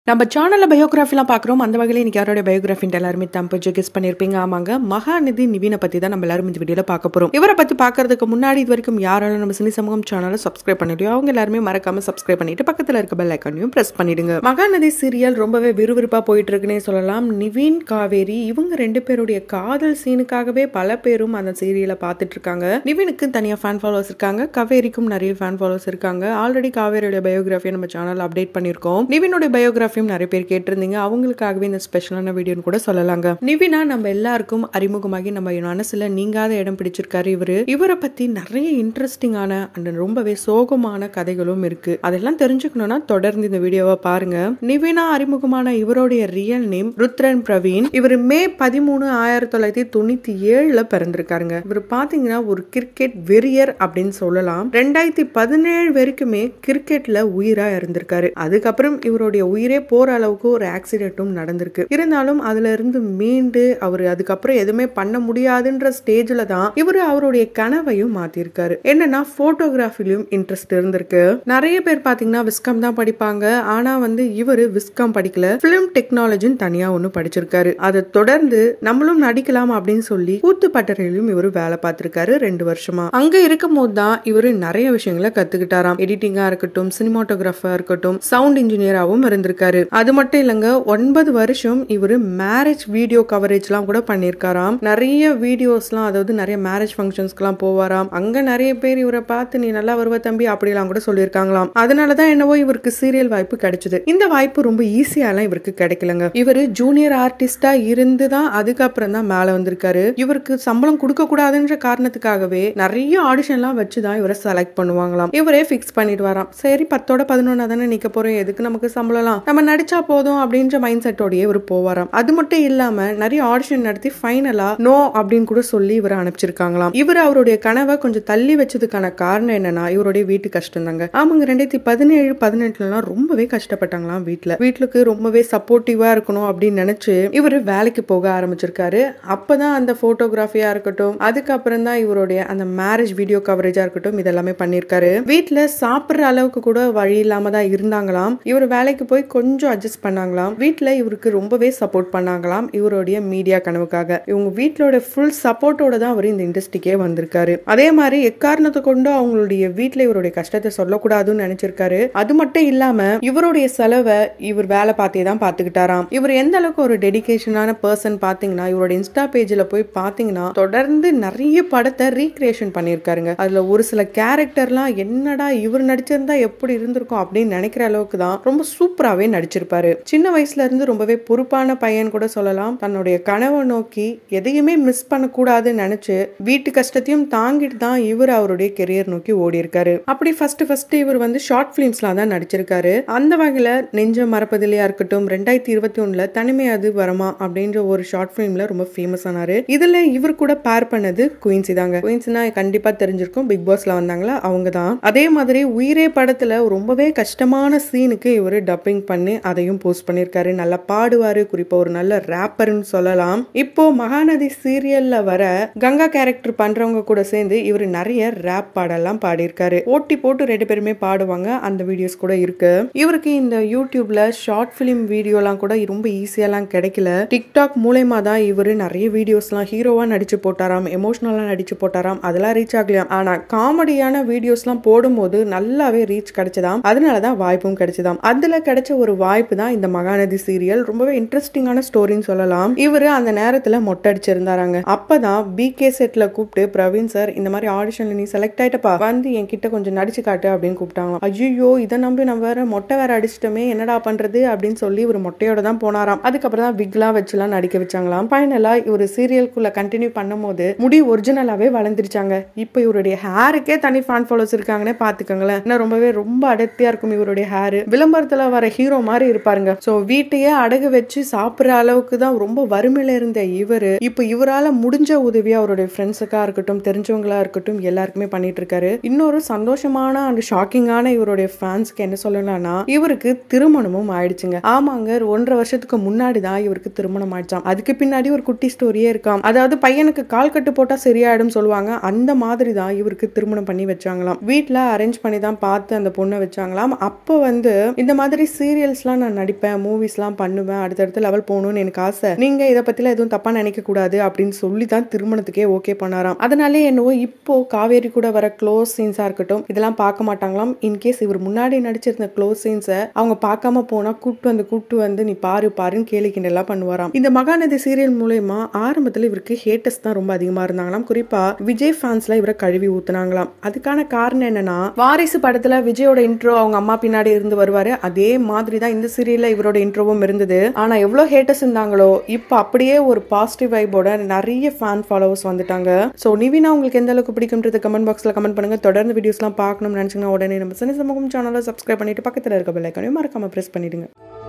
நம்ம சேனல்ல பயோகிராஃபிலாம் பார்க்குறோம் அந்த வகையில் இன்னைக்கு யாரோட பயோகிராஃபின்ட்டு எல்லாருமே தம்பு கெஸ் பண்ணியிருப்பீங்க ஆமாங்க மகாநிதி நிவினை பற்றி தான் நம்ம எல்லாரும் இந்த வீடியோவில் பார்க்க போகிறோம் இவரை பற்றி பார்க்கறதுக்கு முன்னாடி இது வரைக்கும் யாராலும் நம்ம சினி சமூகம் சேனலை சப்ஸ்கிரைப் பண்ணிடுயோ அவங்க எல்லாருமே மறக்காம சப்ஸ்கிரைப் பண்ணிட்டு பக்கத்தில் இருக்க பெல் ஐக்கானையும் ப்ரெஸ் பண்ணிடுங்க மகாநதி சீரியல் ரொம்பவே விறுவிறுப்பாக போயிட்டு இருக்குன்னே சொல்லலாம் நிவின் காவேரி இவங்க ரெண்டு பேருடைய காதல் சீனுக்காகவே பல பேரும் அந்த சீரியலை பார்த்துட்டு இருக்காங்க நிவினுக்கு தனியாக ஃபேன் ஃபாலோவர்ஸ் இருக்காங்க காவேரிக்கும் நிறைய ஃபேன் ஃபாலோவர்ஸ் இருக்காங்க ஆல்ரெடி காவேரியோட பயோகிராஃபியை நம்ம சேனல் அப்டேட் பண்ணியிருக்கோம் நிவினுடைய பயோகிராஃபியும் நிறைய பேர் கேட்டிருந்தீங்க அவங்களுக்காகவே இந்த ஸ்பெஷலான வீடியோன்னு கூட சொல்லலாங்க நிவினா நம்ம எல்லாருக்கும் அறிமுகமாகி நம்ம மனசுல நீங்காத இடம் பிடிச்சிருக்காரு இவரு இவரை பத்தி நிறைய இன்ட்ரெஸ்டிங்கான அண்ட் ரொம்பவே சோகமான கதைகளும் இருக்கு அதெல்லாம் தெரிஞ்சுக்கணும்னா தொடர்ந்து இந்த வீடியோவை பாருங்க நிவினா அறிமுகமான இவருடைய ரியல் நேம் ருத்ரன் பிரவீன் இவர் மே பதிமூணு ஆயிரத்தி தொள்ளாயிரத்தி தொண்ணூத்தி ஏழுல பிறந்திருக்காருங்க இவர் பாத்தீங்கன்னா ஒரு கிரிக்கெட் வெறியர் அப்படின்னு சொல்லலாம் ரெண்டாயிரத்தி பதினேழு வரைக்குமே கிரிக்கெட்ல உயிரா இருந்திருக்காரு அதுக்கப்புறம் இவருடைய உயிரே போற அளவுக்கு ஒரு ஆக்சிடென்ட்டும் நடந்திருக்கு இருந்தாலும் அதுல இருந்து மீண்டு அவர் அதுக்கப்புறம் எதுவுமே பண்ண முடியாதுன்ற ஸ்டேஜ்ல தான் இவர் அவருடைய கனவையும் மாத்திருக்காரு என்னன்னா போட்டோகிராஃபிலையும் இன்ட்ரெஸ்ட் இருந்திருக்கு நிறைய பேர் பாத்தீங்கன்னா விஸ்கம் தான் படிப்பாங்க ஆனா வந்து இவரு விஸ்கம் படிக்கல பிலிம் டெக்னாலஜின்னு தனியா ஒண்ணு படிச்சிருக்காரு அதை தொடர்ந்து நம்மளும் நடிக்கலாம் அப்படின்னு சொல்லி கூத்து பட்டறையிலும் இவர் வேலை பார்த்திருக்காரு ரெண்டு வருஷமா அங்க இருக்கும் போது தான் இவரு நிறைய விஷயங்களை கத்துக்கிட்டாராம் எடிட்டிங்கா இருக்கட்டும் சினிமாட்டோகிராஃபா இருக்கட்டும் சவுண்ட் இன்ஜினியராகவும் இருந்திருக்காரு அது மட்டும் இல்லைங்க ஒன்பது வருஷம் இவர் மேரேஜ் வீடியோ கவரேஜ்லாம் கூட பண்ணியிருக்காராம் நிறைய வீடியோஸ்லாம் அதாவது நிறைய மேரேஜ் ஃபங்க்ஷன்ஸ்க்குலாம் போவாராம் அங்க நிறைய பேர் இவரை பார்த்து நீ நல்லா வருவ தம்பி அப்படிலாம் கூட சொல்லியிருக்காங்களாம் அதனாலதான் என்னவோ இவருக்கு சீரியல் வாய்ப்பு கிடைச்சது இந்த வாய்ப்பு ரொம்ப ஈஸியாலாம் இவருக்கு கிடைக்கலங்க இவர் ஜூனியர் ஆர்டிஸ்டா இருந்து தான் அதுக்கப்புறம் தான் மேல வந்திருக்காரு இவருக்கு சம்பளம் கொடுக்க கூடாதுன்ற காரணத்துக்காகவே நிறைய ஆடிஷன்லாம் வச்சு தான் இவரை செலக்ட் பண்ணுவாங்களாம் இவரே ஃபிக்ஸ் பண்ணிட்டு வராம் சரி பத்தோட பதினொன்னா தானே நிக்க போறோம் எதுக்கு நமக்கு சம்பளம்லாம் நம்ம நடிச்சா போதும் அப்படின்ற மைண்ட் செட்டோடயே இவர் போவாராம் அது மட்டும் இல்லாம நிறைய ஆடிஷன் நடத்தி ஃபைனலா நோ அப்படின்னு கூட சொல்லி இவரை அனுப்பிச்சிருக்காங்களாம் இவர் அவருடைய கனவை கொஞ்சம் தள்ளி வச்சதுக்கான காரணம் என்னன்னா இவருடைய வீட்டு கஷ்டம் தாங்க ஆமாங்க ரெண்டாயிரத்தி பதினேழு பதினெட்டுலாம் ரொம்பவே கஷ்டப்பட்டாங்களாம் வீட்டுல வீட்டுக்கு ரொம்பவே சப்போர்ட்டிவா இருக்கணும் அப்படின்னு நினைச்சு இவர் வேலைக்கு போக ஆரம்பிச்சிருக்காரு அப்பதான் அந்த போட்டோகிராஃபியா இருக்கட்டும் அதுக்கப்புறம் தான் இவருடைய அந்த மேரேஜ் வீடியோ கவரேஜா இருக்கட்டும் இதெல்லாமே பண்ணிருக்காரு வீட்டுல சாப்பிடுற அளவுக்கு கூட வழி இல்லாம தான் இருந்தாங்களாம் இவர் வேலைக்கு போய் கொஞ்சம் அட்ஜஸ்ட் பண்ணாங்களாம் வீட்டுல இவருக்கு ரொம்பவே சப்போர்ட் பண்ணாங்களாம் இவருடைய மீடியா கனவுக்காக இவங்க வீட்டிலோட ஃபுல் சப்போர்ட்டோட தான் அவர் இந்த இண்டஸ்ட்ரிக்கே வந்திருக்காரு அதே மாதிரி எக்காரணத்தை கொண்டு அவங்களுடைய வீட்டுல இவருடைய கஷ்டத்தை சொல்லக்கூடாதுன்னு நினைச்சிருக்காரு அது மட்டும் இல்லாம இவருடைய செலவை இவர் வேலை பார்த்தே தான் பார்த்துக்கிட்டாராம் இவர் எந்த அளவுக்கு ஒரு டெடிகேஷனான பர்சன் பாத்தீங்கன்னா இவரோட இன்ஸ்டா பேஜ்ல போய் பாத்தீங்கன்னா தொடர்ந்து நிறைய படத்தை ரீக்ரியேஷன் பண்ணியிருக்காருங்க அதுல ஒரு சில கேரக்டர்லாம் என்னடா இவர் நடிச்சிருந்தா எப்படி இருந்திருக்கும் அப்படின்னு நினைக்கிற அளவுக்கு தான் ரொம்ப சூப்பராகவே நடிச்சிருப்பாரு சின்ன வயசுல இருந்து ரொம்பவே பொறுப்பான பையன் கூட சொல்லலாம் தன்னுடைய கனவை நோக்கி எதையுமே மிஸ் பண்ணக்கூடாதுன்னு நினைச்சு வீட்டு கஷ்டத்தையும் தாங்கிட்டு தான் இவர் அவருடைய கெரியர் நோக்கி ஓடி இருக்காரு அப்படி ஃபர்ஸ்ட் ஃபர்ஸ்ட் இவர் வந்து ஷார்ட் பிலிம்ஸ்லாம் தான் நடிச்சிருக்காரு அந்த வகையில நெஞ்ச மறப்பதிலையா இருக்கட்டும் ரெண்டாயிரத்தி இருபத்தி ஒண்ணுல தனிமை அது வரமா அப்படின்ற ஒரு ஷார்ட் பிலிம்ல ரொம்ப ஃபேமஸ் ஆனாரு இதுல இவர் கூட பேர் பண்ணது குயின்சி தாங்க குயின்சினா கண்டிப்பா தெரிஞ்சிருக்கும் பிக் பாஸ்ல வந்தாங்களா அவங்க தான் அதே மாதிரி உயிரே படத்துல ரொம்பவே கஷ்டமான சீனுக்கு இவர் டப்பிங் பண்ணி அதையும் போஸ்ட் பண்ணியிருக்காரு நல்லா பாடுவாரு குறிப்பா ஒரு நல்ல ரேப்பர்னு சொல்லலாம் இப்போ மகாநதி சீரியல்ல வர கங்கா கேரக்டர் பண்றவங்க கூட சேர்ந்து இவர் நிறைய ரேப் பாடெல்லாம் பாடியிருக்காரு போட்டி போட்டு ரெண்டு பேருமே பாடுவாங்க அந்த வீடியோஸ் கூட இருக்கு இவருக்கு இந்த யூடியூப்ல ஷார்ட் பிலிம் வீடியோலாம் கூட ரொம்ப ஈஸியாலாம் கிடைக்கல டிக்டாக் மூலயமா தான் இவர் நிறைய வீடியோஸ்லாம் ஹீரோவா நடிச்சு போட்டாராம் எமோஷனலா நடிச்சு போட்டாராம் அதெல்லாம் ரீச் ஆகலையாம் ஆனா காமெடியான வீடியோஸ்லாம் போடும்போது நல்லாவே ரீச் கிடைச்சதாம் அதனாலதான் வாய்ப்பும் கிடைச்சதாம் அதுல கிடைச்ச ஒரு வாய்ப்பு தான் இந்த மகாநதி சீரியல் ரொம்பவே இன்ட்ரெஸ்டிங்கான ஸ்டோரின்னு சொல்லலாம் இவரு அந்த நேரத்துல மொட்டை அடிச்சிருந்தாராங்க அப்பதான் பிகே செட்ல கூப்பிட்டு பிரவீன் சார் இந்த மாதிரி ஆடிஷன்ல நீ செலக்ட் ஆயிட்டப்பா வந்து என்கிட்ட கொஞ்சம் நடிச்சு காட்டு அப்படின்னு கூப்பிட்டாங்களாம் ஐயோ இதை நம்பி நம்ம வேற மொட்டை வேற அடிச்சிட்டோமே என்னடா பண்றது அப்படின்னு சொல்லி இவர் மொட்டையோட தான் போனாராம் அதுக்கப்புறம் தான் விக்லாம் வச்சுலாம் நடிக்க வச்சாங்களாம் ஃபைனலா இவர் சீரியல்குள்ள கண்டினியூ பண்ணும்போது முடி ஒரிஜினலாவே வளர்ந்துருச்சாங்க இப்போ இவருடைய ஹேருக்கே தனி ஃபேன் ஃபாலோஸ் இருக்காங்கன்னே பாத்துக்கோங்களேன் இன்னும் ரொம்பவே ரொம்ப அடர்த்தியா இருக்கும் இவருடைய ஹேர் விளம்பரத்துல வர ஹீரோ மாதிரி இருப்பாருங்க சோ வீட்டையே அடகு வச்சு சாப்பிடுற அளவுக்கு தான் ரொம்ப வறுமையில இருந்த இவரு இப்போ இவரால முடிஞ்ச உதவியா அவருடைய ஃப்ரெண்ட்ஸுக்கா இருக்கட்டும் தெரிஞ்சவங்களா இருக்கட்டும் எல்லாருக்குமே பண்ணிட்டு இருக்காரு இன்னொரு சந்தோஷமான அண்ட் ஷாக்கிங்கான இவருடைய ஃபேன்ஸ்க்கு என்ன சொல்லலாம்னா இவருக்கு திருமணமும் ஆயிடுச்சுங்க ஆமாங்க ஒன்றரை வருஷத்துக்கு முன்னாடி தான் இவருக்கு திருமணம் ஆயிடுச்சாம் அதுக்கு பின்னாடி ஒரு குட்டி ஸ்டோரியே இருக்காம் அதாவது பையனுக்கு கால் கட்டு போட்டா சரியாயிடும் சொல்லுவாங்க அந்த மாதிரி தான் இவருக்கு திருமணம் பண்ணி வச்சாங்களாம் வீட்ல அரேஞ்ச் பண்ணி தான் பார்த்து அந்த பொண்ணை வச்சாங்களாம் அப்போ வந்து இந்த மாதிரி சீரியல் சீரியல்ஸ்லாம் நான் நடிப்பேன் மூவிஸ்லாம் பண்ணுவேன் அடுத்தடுத்த லெவல் போகணும்னு எனக்கு ஆசை நீங்க இதை பத்திலாம் எதுவும் தப்பா நினைக்க கூடாது அப்படின்னு சொல்லி தான் திருமணத்துக்கே ஓகே பண்ணாராம் அதனாலே என்னவோ இப்போ காவேரி கூட வர க்ளோஸ் சீன்ஸா இருக்கட்டும் இதெல்லாம் பார்க்க மாட்டாங்களாம் இன்கேஸ் இவர் முன்னாடி நடிச்சிருந்த க்ளோஸ் சீன்ஸை அவங்க பார்க்காம போனா கூட்டு வந்து கூட்டு வந்து நீ பாரு பாருன்னு கேலி கிண்டலாம் பண்ணுவாராம் இந்த மகாநதி சீரியல் மூலயமா ஆரம்பத்துல இவருக்கு ஹேட்டர்ஸ் தான் ரொம்ப அதிகமா இருந்தாங்களாம் குறிப்பா விஜய் ஃபேன்ஸ்ல இவரை கழுவி ஊத்துனாங்களாம் அதுக்கான காரணம் என்னன்னா வாரிசு படத்துல விஜயோட இன்ட்ரோ அவங்க அம்மா பின்னாடி இருந்து வருவாரு அதே மாதிரி தான் இந்த சீரியல்ல இவரோட இன்ட்ரோவும் இருந்தது ஆனா எவ்வளவு ஹேட்டர்ஸ் இருந்தாங்களோ இப்போ அப்படியே ஒரு பாசிட்டிவ் வைபோட நிறைய ஃபேன் ஃபாலோவர்ஸ் வந்துட்டாங்க ஸோ நிவினா உங்களுக்கு எந்த அளவுக்கு பிடிக்கும்ன்றது கமெண்ட் பாக்ஸ்ல கமெண்ட் பண்ணுங்க தொடர்ந்து வீடியோஸ்லாம் பார்க்கணும்னு நினைச்சீங்கன்னா உடனே நம்ம சினி சமூகம் சேனலை சப்ஸ்கிரைப் பண்ணிட்டு பக்கத்துல இருக்க பெல் ஐக்கானையும் மறக்காம பிரஸ் பண்ணிடுங்க